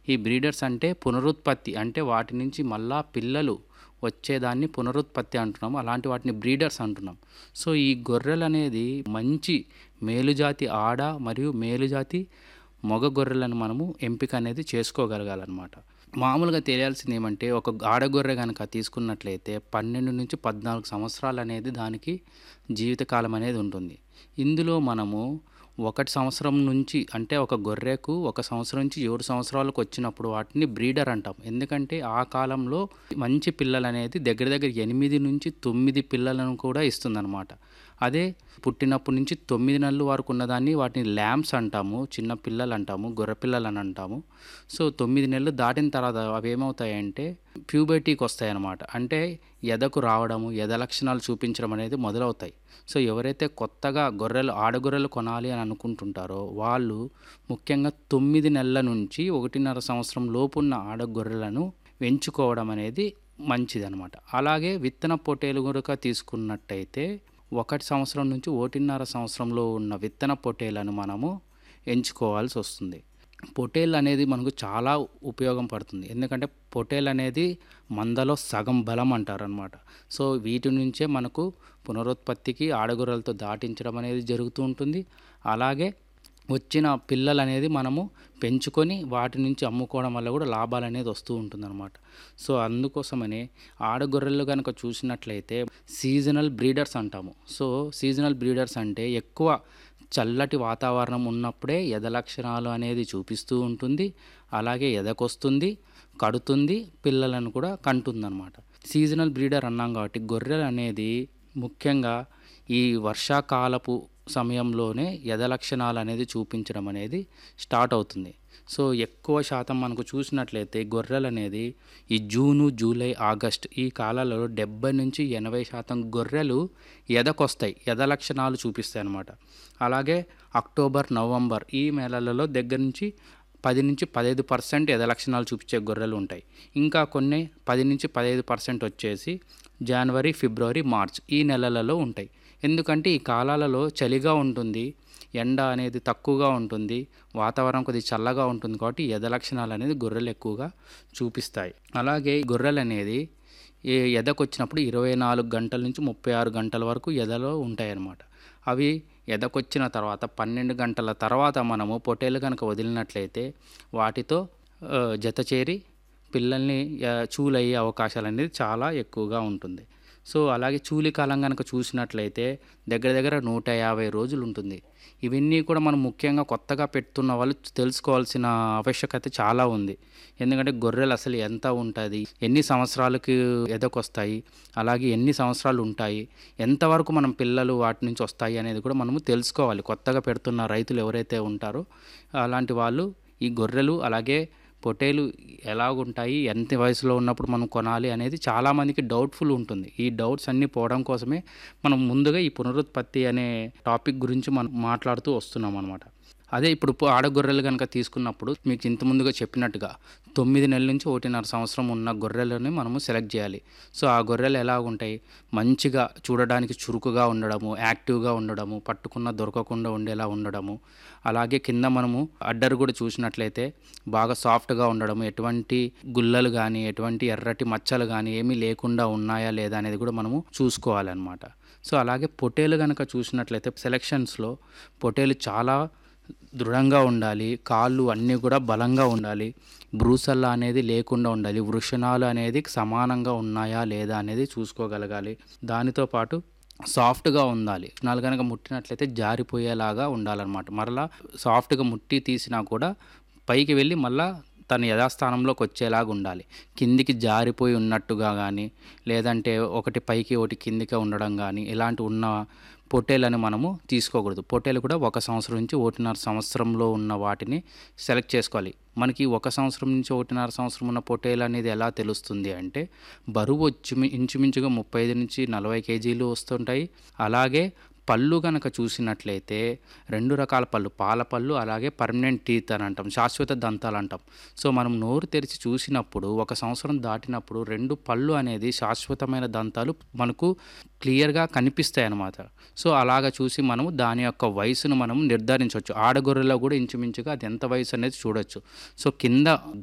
ఈ బ్రీడర్స్ అంటే పునరుత్పత్తి అంటే వాటి నుంచి మళ్ళా పిల్లలు వచ్చేదాన్ని పునరుత్పత్తి అంటున్నాం అలాంటి వాటిని బ్రీడర్స్ అంటున్నాం సో ఈ గొర్రెలు అనేది మంచి మేలుజాతి ఆడ మరియు మేలుజాతి మగ గొర్రెలను మనము ఎంపిక అనేది చేసుకోగలగాలన్నమాట మామూలుగా తెలియాల్సింది ఏమంటే ఒక ఆడగొర్రె కనుక తీసుకున్నట్లయితే పన్నెండు నుంచి పద్నాలుగు సంవత్సరాలు అనేది దానికి జీవితకాలం అనేది ఉంటుంది ఇందులో మనము ఒకటి సంవత్సరం నుంచి అంటే ఒక గొర్రెకు ఒక సంవత్సరం నుంచి ఏడు సంవత్సరాలకు వచ్చినప్పుడు వాటిని బ్రీడర్ అంటాం ఎందుకంటే ఆ కాలంలో మంచి పిల్లలు అనేది దగ్గర దగ్గర ఎనిమిది నుంచి తొమ్మిది పిల్లలను కూడా ఇస్తుందన్నమాట అదే పుట్టినప్పటి నుంచి తొమ్మిది నెలలు వరకు ఉన్నదాన్ని వాటిని ల్యాంప్స్ అంటాము చిన్న పిల్లలు అంటాము గొర్రె పిల్లలు అని అంటాము సో తొమ్మిది నెలలు దాటిన తర్వాత అవి ఏమవుతాయంటే ప్యూబర్టీకి వస్తాయి అన్నమాట అంటే ఎదకు రావడము ఎద లక్షణాలు చూపించడం అనేది మొదలవుతాయి సో ఎవరైతే కొత్తగా గొర్రెలు ఆడగొర్రెలు కొనాలి అని అనుకుంటుంటారో వాళ్ళు ముఖ్యంగా తొమ్మిది నెలల నుంచి ఒకటిన్నర సంవత్సరం లోపున్న ఆడగొర్రెలను ఎంచుకోవడం అనేది మంచిది అనమాట అలాగే విత్తన పొట్టేలు కనుక తీసుకున్నట్టయితే ఒకటి సంవత్సరం నుంచి ఒకటిన్నర సంవత్సరంలో ఉన్న విత్తన పొట్టేలను మనము ఎంచుకోవాల్సి వస్తుంది పొటేల్ అనేది మనకు చాలా ఉపయోగం పడుతుంది ఎందుకంటే పొటేల్ అనేది మందలో సగం బలం అంటారనమాట సో వీటి నుంచే మనకు పునరుత్పత్తికి ఆడగొర్రెలతో దాటించడం అనేది జరుగుతూ ఉంటుంది అలాగే వచ్చిన పిల్లలు అనేది మనము పెంచుకొని వాటి నుంచి అమ్ముకోవడం వల్ల కూడా లాభాలు అనేది వస్తూ ఉంటుందన్నమాట సో అందుకోసమనే ఆడగొర్రెలు కనుక చూసినట్లయితే సీజనల్ బ్రీడర్స్ అంటాము సో సీజనల్ బ్రీడర్స్ అంటే ఎక్కువ చల్లటి వాతావరణం ఉన్నప్పుడే ఎద లక్షణాలు అనేది చూపిస్తూ ఉంటుంది అలాగే ఎదకొస్తుంది కడుతుంది పిల్లలను కూడా కంటుందన్నమాట సీజనల్ బ్రీడర్ అన్నాం కాబట్టి గొర్రెలు అనేది ముఖ్యంగా ఈ వర్షాకాలపు సమయంలోనే ఎద లక్షణాలు అనేది చూపించడం అనేది స్టార్ట్ అవుతుంది సో ఎక్కువ శాతం మనకు చూసినట్లయితే గొర్రెలు అనేది ఈ జూను జూలై ఆగస్ట్ ఈ కాలాలలో డెబ్బై నుంచి ఎనభై శాతం గొర్రెలు ఎదకొస్తాయి ఎద లక్షణాలు చూపిస్తాయి అన్నమాట అలాగే అక్టోబర్ నవంబర్ ఈ నెలలలో దగ్గర నుంచి పది నుంచి పదహైదు పర్సెంట్ ఎద లక్షణాలు చూపించే గొర్రెలు ఉంటాయి ఇంకా కొన్ని పది నుంచి పదహైదు పర్సెంట్ వచ్చేసి జనవరి ఫిబ్రవరి మార్చ్ ఈ నెలలలో ఉంటాయి ఎందుకంటే ఈ కాలాలలో చలిగా ఉంటుంది ఎండ అనేది తక్కువగా ఉంటుంది వాతావరణం కొద్దిగా చల్లగా ఉంటుంది కాబట్టి ఎద లక్షణాలు అనేది గొర్రెలు ఎక్కువగా చూపిస్తాయి అలాగే గొర్రెలు అనేది ఈ ఎదకొచ్చినప్పుడు ఇరవై నాలుగు గంటల నుంచి ముప్పై ఆరు గంటల వరకు ఎదలో ఉంటాయన్నమాట అవి ఎదకొచ్చిన తర్వాత పన్నెండు గంటల తర్వాత మనము పొట్టేలు కనుక వదిలినట్లయితే వాటితో ఆ, జత చేరి పిల్లల్ని ఆ, చూలయ్యే అవకాశాలు అనేది చాలా ఎక్కువగా ఉంటుంది సో అలాగే చూలి కాలం కనుక చూసినట్లయితే దగ్గర దగ్గర నూట యాభై రోజులు ఉంటుంది ఇవన్నీ కూడా మనం ముఖ్యంగా కొత్తగా పెడుతున్న వాళ్ళు తెలుసుకోవాల్సిన ఆవశ్యకత చాలా ఉంది ఎందుకంటే గొర్రెలు అసలు ఎంత ఉంటుంది ఎన్ని సంవత్సరాలకి ఎదకొస్తాయి అలాగే ఎన్ని సంవత్సరాలు ఉంటాయి ఎంతవరకు మనం పిల్లలు వాటి నుంచి వస్తాయి అనేది కూడా మనము తెలుసుకోవాలి కొత్తగా పెడుతున్న రైతులు ఎవరైతే ఉంటారో అలాంటి వాళ్ళు ఈ గొర్రెలు అలాగే పొటేలు ఎలాగుంటాయి ఎంత వయసులో ఉన్నప్పుడు మనం కొనాలి అనేది చాలామందికి డౌట్ఫుల్ ఉంటుంది ఈ డౌట్స్ అన్నీ పోవడం కోసమే మనం ముందుగా ఈ పునరుత్పత్తి అనే టాపిక్ గురించి మనం మాట్లాడుతూ వస్తున్నాం అనమాట అదే ఇప్పుడు పో- ఆడగొర్రెలు కనుక తీసుకున్నప్పుడు మీకు ఇంత ముందుగా చెప్పినట్టుగా తొమ్మిది నెలల నుంచి ఒకటిన్నర సంవత్సరం ఉన్న గొర్రెలని మనము సెలెక్ట్ చేయాలి సో ఆ గొర్రెలు ఎలా ఉంటాయి మంచిగా చూడడానికి చురుకుగా ఉండడము యాక్టివ్గా ఉండడము పట్టుకున్న దొరకకుండా ఉండేలా ఉండడము అలాగే కింద మనము అడ్డర్ కూడా చూసినట్లయితే బాగా సాఫ్ట్గా ఉండడము ఎటువంటి గుల్లలు కానీ ఎటువంటి ఎర్రటి మచ్చలు కానీ ఏమీ లేకుండా ఉన్నాయా లేదా అనేది కూడా మనము చూసుకోవాలన్నమాట సో అలాగే పొటేలు కనుక చూసినట్లయితే సెలెక్షన్స్లో పొటేలు చాలా దృఢంగా ఉండాలి కాళ్ళు అన్నీ కూడా బలంగా ఉండాలి బ్రూసల్లా అనేది లేకుండా ఉండాలి వృషణాలు అనేది సమానంగా ఉన్నాయా లేదా అనేది చూసుకోగలగాలి దానితో పాటు సాఫ్ట్గా ఉండాలి నాలుగు కనుక ముట్టినట్లయితే జారిపోయేలాగా ఉండాలన్నమాట మరలా సాఫ్ట్గా ముట్టి తీసినా కూడా పైకి వెళ్ళి మళ్ళా తన యథాస్థానంలోకి వచ్చేలాగా ఉండాలి కిందికి జారిపోయి ఉన్నట్టుగా కానీ లేదంటే ఒకటి పైకి ఒకటి కిందికి ఉండడం కానీ ఇలాంటి ఉన్న పొట్టేలని మనము తీసుకోకూడదు పొట్టేలు కూడా ఒక సంవత్సరం నుంచి ఒకటిన్నర సంవత్సరంలో ఉన్న వాటిని సెలెక్ట్ చేసుకోవాలి మనకి ఒక సంవత్సరం నుంచి ఒకటిన్నర సంవత్సరం ఉన్న పొట్టేలు అనేది ఎలా తెలుస్తుంది అంటే బరువు వచ్చి ఇంచుమించుగా ముప్పై ఐదు నుంచి నలభై కేజీలు వస్తుంటాయి అలాగే పళ్ళు కనుక చూసినట్లయితే రెండు రకాల పళ్ళు పాల పళ్ళు అలాగే పర్మనెంట్ టీత్ అని అంటాం శాశ్వత దంతాలు అంటాం సో మనం నోరు తెరిచి చూసినప్పుడు ఒక సంవత్సరం దాటినప్పుడు రెండు పళ్ళు అనేది శాశ్వతమైన దంతాలు మనకు క్లియర్గా కనిపిస్తాయి అన్నమాట సో అలాగా చూసి మనము దాని యొక్క వయసును మనం నిర్ధారించవచ్చు ఆడగొర్రెలో కూడా ఇంచుమించుగా అది ఎంత వయసు అనేది చూడొచ్చు సో కింద